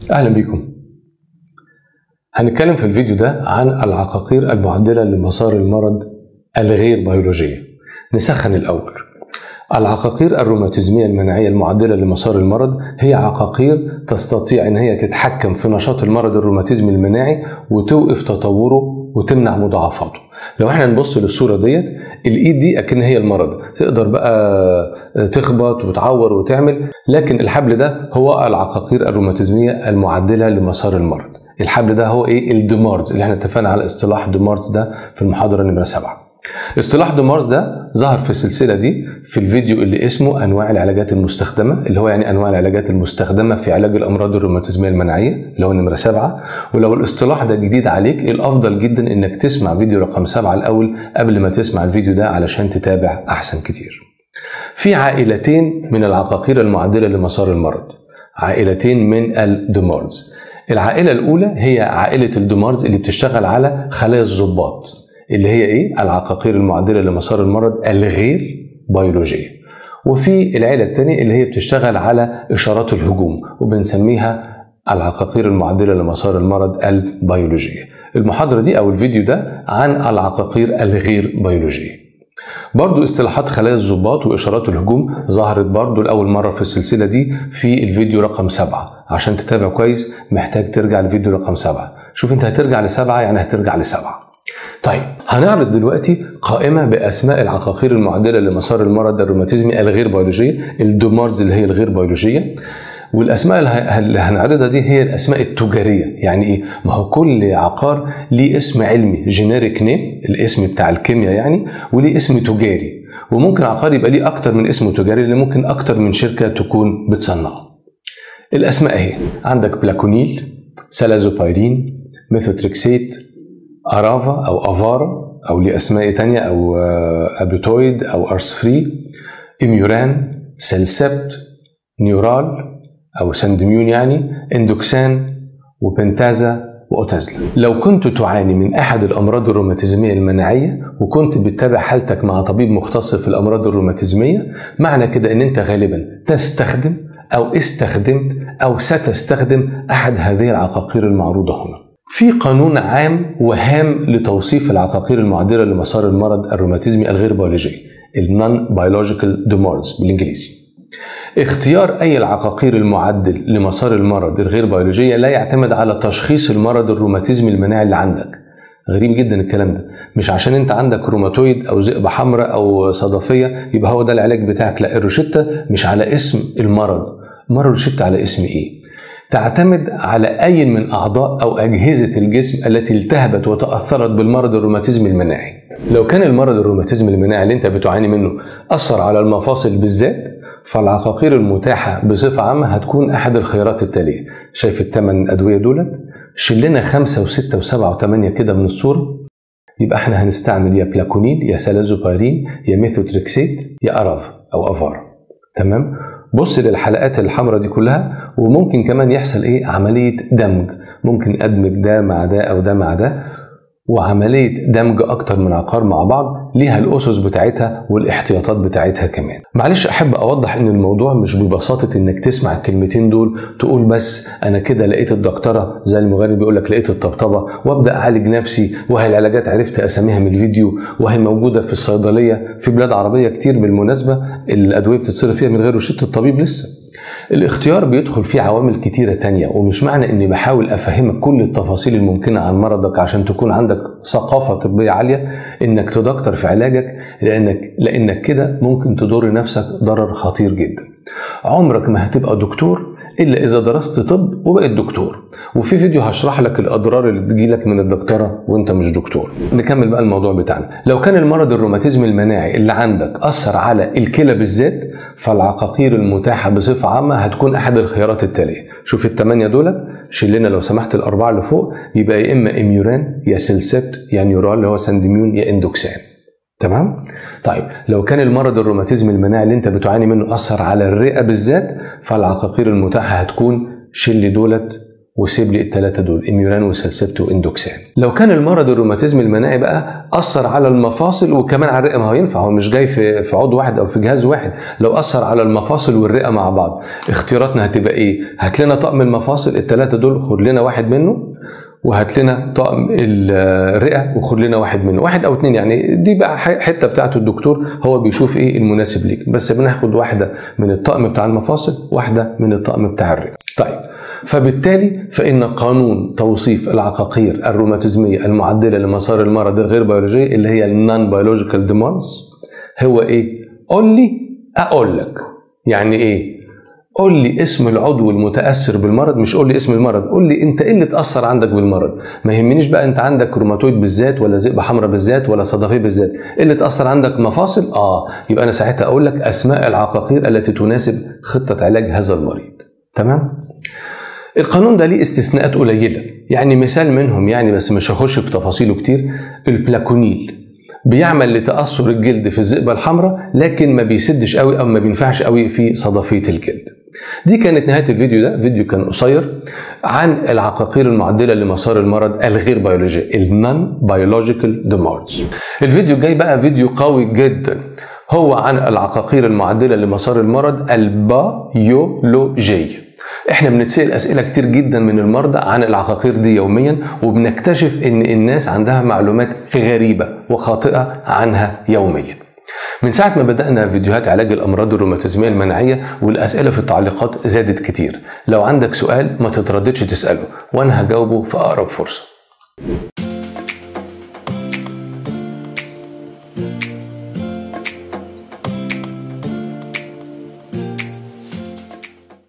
أهلا بكم هنتكلم في الفيديو ده عن العقاقير المعدلة لمسار المرض الغير بيولوجية نسخن الأول العقاقير الروماتيزمية المناعية المعدلة لمسار المرض هي عقاقير تستطيع ان هي تتحكم في نشاط المرض الروماتيزمي المناعي وتوقف تطوره وتمنع مضاعفاته لو احنا نبص للصورة ديت الايد دي اكن هي المرض تقدر بقى تخبط وتعور وتعمل لكن الحبل ده هو العقاقير الروماتيزمية المعدلة لمسار المرض الحبل ده هو ايه الدمارز اللي احنا اتفقنا على اصطلاح دمارز ده في المحاضرة نمرة سبعة اصطلاح دومارز ده ظهر في السلسله دي في الفيديو اللي اسمه انواع العلاجات المستخدمه اللي هو يعني انواع العلاجات المستخدمه في علاج الامراض الروماتيزميه المناعيه اللي هو نمره سبعه ولو الاصطلاح ده جديد عليك الافضل جدا انك تسمع فيديو رقم سبعه الاول قبل ما تسمع الفيديو ده علشان تتابع احسن كتير. في عائلتين من العقاقير المعدله لمسار المرض. عائلتين من الدومارز. العائله الاولى هي عائله الدومارز اللي بتشتغل على خلايا الضباط اللي هي ايه؟ العقاقير المعدله لمسار المرض الغير بيولوجيه. وفي العيله الثانيه اللي هي بتشتغل على اشارات الهجوم وبنسميها العقاقير المعدله لمسار المرض البيولوجيه. المحاضره دي او الفيديو ده عن العقاقير الغير بيولوجيه. برضو اصطلاحات خلايا الضباط واشارات الهجوم ظهرت برضو لاول مره في السلسله دي في الفيديو رقم سبعة عشان تتابع كويس محتاج ترجع لفيديو رقم سبعة شوف انت هترجع لسبعة يعني هترجع لسبعة طيب هنعرض دلوقتي قائمة بأسماء العقاقير المعدلة لمسار المرض الروماتيزمي الغير بيولوجية الدومارز اللي هي الغير بيولوجية والاسماء اللي هنعرضها دي هي الاسماء التجاريه يعني ايه ما هو كل عقار ليه اسم علمي جينيريك نيم الاسم بتاع الكيمياء يعني وليه اسم تجاري وممكن عقار يبقى ليه اكتر من اسم تجاري اللي ممكن اكتر من شركه تكون بتصنعه الاسماء اهي عندك بلاكونيل سلازوبايرين ميثوتريكسيت ارافا او افارا او ليه اسماء تانية او ابيتويد او ارسفري اميوران سلسبت نيورال او سندميون يعني اندوكسان وبنتازا واوتازلا لو كنت تعاني من احد الامراض الروماتيزميه المناعيه وكنت بتتابع حالتك مع طبيب مختص في الامراض الروماتيزميه معنى كده ان انت غالبا تستخدم او استخدمت او ستستخدم احد هذه العقاقير المعروضه هنا في قانون عام وهام لتوصيف العقاقير المعدله لمسار المرض الروماتيزمي الغير بيولوجي النون بيولوجيكال دومارز بالانجليزي اختيار اي العقاقير المعدل لمسار المرض الغير بيولوجيه لا يعتمد على تشخيص المرض الروماتيزمي المناعي اللي عندك غريب جدا الكلام ده مش عشان انت عندك روماتويد او ذئبه حمراء او صدفيه يبقى هو ده العلاج بتاعك لا الروشته مش على اسم المرض المرض الروشته على اسم ايه تعتمد على أي من أعضاء أو أجهزة الجسم التي التهبت وتأثرت بالمرض الروماتيزمي المناعي. لو كان المرض الروماتيزمي المناعي اللي أنت بتعاني منه أثر على المفاصل بالذات فالعقاقير المتاحة بصفة عامة هتكون أحد الخيارات التالية. شايف الثمان أدوية دولت؟ شيل لنا خمسة وستة وسبعة وثمانية كده من الصورة يبقى احنا هنستعمل يا بلاكونيل يا سلازوبايرين يا ميثوتريكسيت يا أراف أو أفار. تمام؟ بص للحلقات الحمراء دي كلها وممكن كمان يحصل ايه عمليه دمج ممكن ادمج ده مع ده او ده مع ده وعمليه دمج اكتر من عقار مع بعض ليها الاسس بتاعتها والاحتياطات بتاعتها كمان معلش احب اوضح ان الموضوع مش ببساطه انك تسمع الكلمتين دول تقول بس انا كده لقيت الدكتوره زي المغني بيقول لك لقيت الطبطبه وابدا اعالج نفسي وهي العلاجات عرفت اساميها من الفيديو وهي موجوده في الصيدليه في بلاد عربيه كتير بالمناسبه الادويه بتتصرف فيها من غير روشته الطبيب لسه الاختيار بيدخل فيه عوامل كتيرة تانية ومش معنى اني بحاول افهمك كل التفاصيل الممكنة عن مرضك عشان تكون عندك ثقافة طبية عالية انك تدكتر في علاجك لانك لانك كده ممكن تضر نفسك ضرر خطير جدا عمرك ما هتبقى دكتور الا اذا درست طب وبقيت دكتور وفي فيديو هشرح لك الاضرار اللي تجيلك من الدكتوره وانت مش دكتور نكمل بقى الموضوع بتاعنا لو كان المرض الروماتيزمي المناعي اللي عندك اثر على الكلى بالذات فالعقاقير المتاحه بصفه عامه هتكون احد الخيارات التاليه شوف الثمانيه دولت شيل لنا لو سمحت الاربعه اللي فوق يبقى يا اما اميوران يا سلسبت يا نيورال اللي هو سانديميون يا اندوكسان تمام طيب لو كان المرض الروماتيزمي المناعي اللي انت بتعاني منه اثر على الرئه بالذات فالعقاقير المتاحه هتكون شل دولت وسيب لي الثلاثه دول اميوران وسلسبت واندوكسان لو كان المرض الروماتيزم المناعي بقى اثر على المفاصل وكمان على الرئه ما هو ينفع هو مش جاي في في عضو واحد او في جهاز واحد لو اثر على المفاصل والرئه مع بعض اختياراتنا هتبقى ايه هات لنا طقم المفاصل الثلاثه دول خد لنا واحد منه وهات لنا طقم الرئه وخد لنا واحد منه واحد او اتنين يعني دي بقى حته بتاعته الدكتور هو بيشوف ايه المناسب ليك بس بناخد واحده من الطقم بتاع المفاصل واحده من الطقم بتاع الرئه طيب فبالتالي فإن قانون توصيف العقاقير الروماتيزمية المعدلة لمسار المرض الغير بيولوجية اللي هي النون بيولوجيكال ديماندز هو إيه؟ قول لي أقول لك يعني إيه؟ قول لي اسم العضو المتاثر بالمرض مش قول لي اسم المرض قول لي انت ايه اللي اتاثر عندك بالمرض ما يهمنيش بقى انت عندك روماتويد بالذات ولا ذئبه حمراء بالذات ولا صدفيه بالذات ايه اللي اتاثر عندك مفاصل اه يبقى انا ساعتها اقول لك اسماء العقاقير التي تناسب خطه علاج هذا المريض تمام القانون ده ليه استثناءات قليله يعني مثال منهم يعني بس مش هخش في تفاصيله كتير البلاكونيل بيعمل لتاثر الجلد في الذئبه الحمراء لكن ما بيسدش قوي او ما بينفعش قوي في صدفيه الجلد دي كانت نهايه الفيديو ده فيديو كان قصير عن العقاقير المعدله لمسار المرض الغير بيولوجي النون بيولوجيكال ديماردز الفيديو الجاي بقى فيديو قوي جدا هو عن العقاقير المعدله لمسار المرض البيولوجيه احنا بنتسال اسئله كتير جدا من المرضى عن العقاقير دي يوميا وبنكتشف ان الناس عندها معلومات غريبه وخاطئه عنها يوميا من ساعة ما بدأنا فيديوهات علاج الأمراض الروماتيزمية المناعية والأسئلة في التعليقات زادت كتير لو عندك سؤال ما تترددش تسأله وأنا هجاوبه في أقرب فرصة